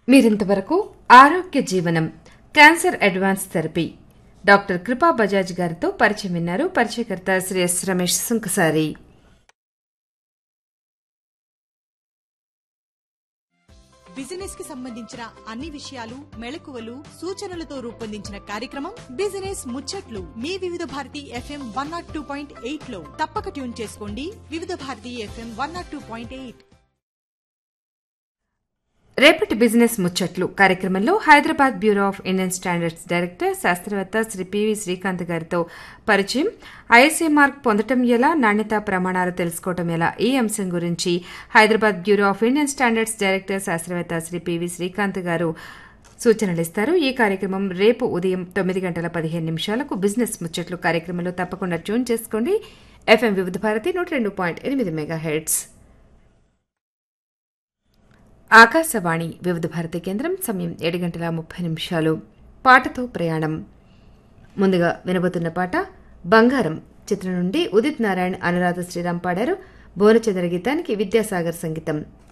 మీరింతవరకు ఆరోగ్య జీవనం క్యాన్సర్ అడ్వాన్స్ థెరపీ డాక్టర్ కృపా బజాజ్ గారితో పరిచయం విన్నారు పరిచయకర్త శ్రీ ఎస్ రమేష్ సుంకసారి బిజినెస్ కి సంబంధించిన అన్ని విషయాలు మెళకువలు సూచనలతో రూపొందించిన కార్యక్రమం బిజినెస్ ముచ్చట్లు మీ Vividh Bharati FM one naught two point eight లో తప్పక ట్యూన్ చేసుకోండి Vividh Bharati FM one naught two point eight రేపటి బిజినెస్ ముచ్చట్లు కార్యక్రమంలో Hyderabad bureau of Indian standards director శాస్త్రవేత్త శ్రీ పివి శ్రీకాంత్ గారితో పరిచయం ఐఎస్ఏ మార్క్ పొందటం ఎలా నాణ్యతా ప్రమాణాలు తెలుసుకోవటం ఎలా ఈ అంశం గురించి Hyderabad bureau of Indian standards director శాస్త్రవేత్త శ్రీ పివి శ్రీకాంత్ గారు సూచనలు ఇస్తారు ఈ కార్యక్రమం రేపు ఉదయం తొమ్మిది గంటల పదిహేను నిమిషాలకు బిజినెస్ ముచ్చట్లు కార్యక్రమంలో తప్పకుండా ట్యూన్ చేసుకోండి ఎఫ్ఎం వివిధ భారతి నూట రెండు పాయింట్ ఎనిమిది మెగా హెడ్స్ ఆకాశవాణి వివిధ భారతి కేంద్రం సమయం ఏడు గంటల ముప్పై నిమిషాలు పాటతో ప్రయాణం ముందుగా వినబోతున్న పాట బంగారం చిత్రం నుండి ఉదిత్ నారాయణ్ అనురాధ శ్రీరామ్ పాడారు భువనచంద్ర గీతానికి విద్యాసాగర్ సంగీతం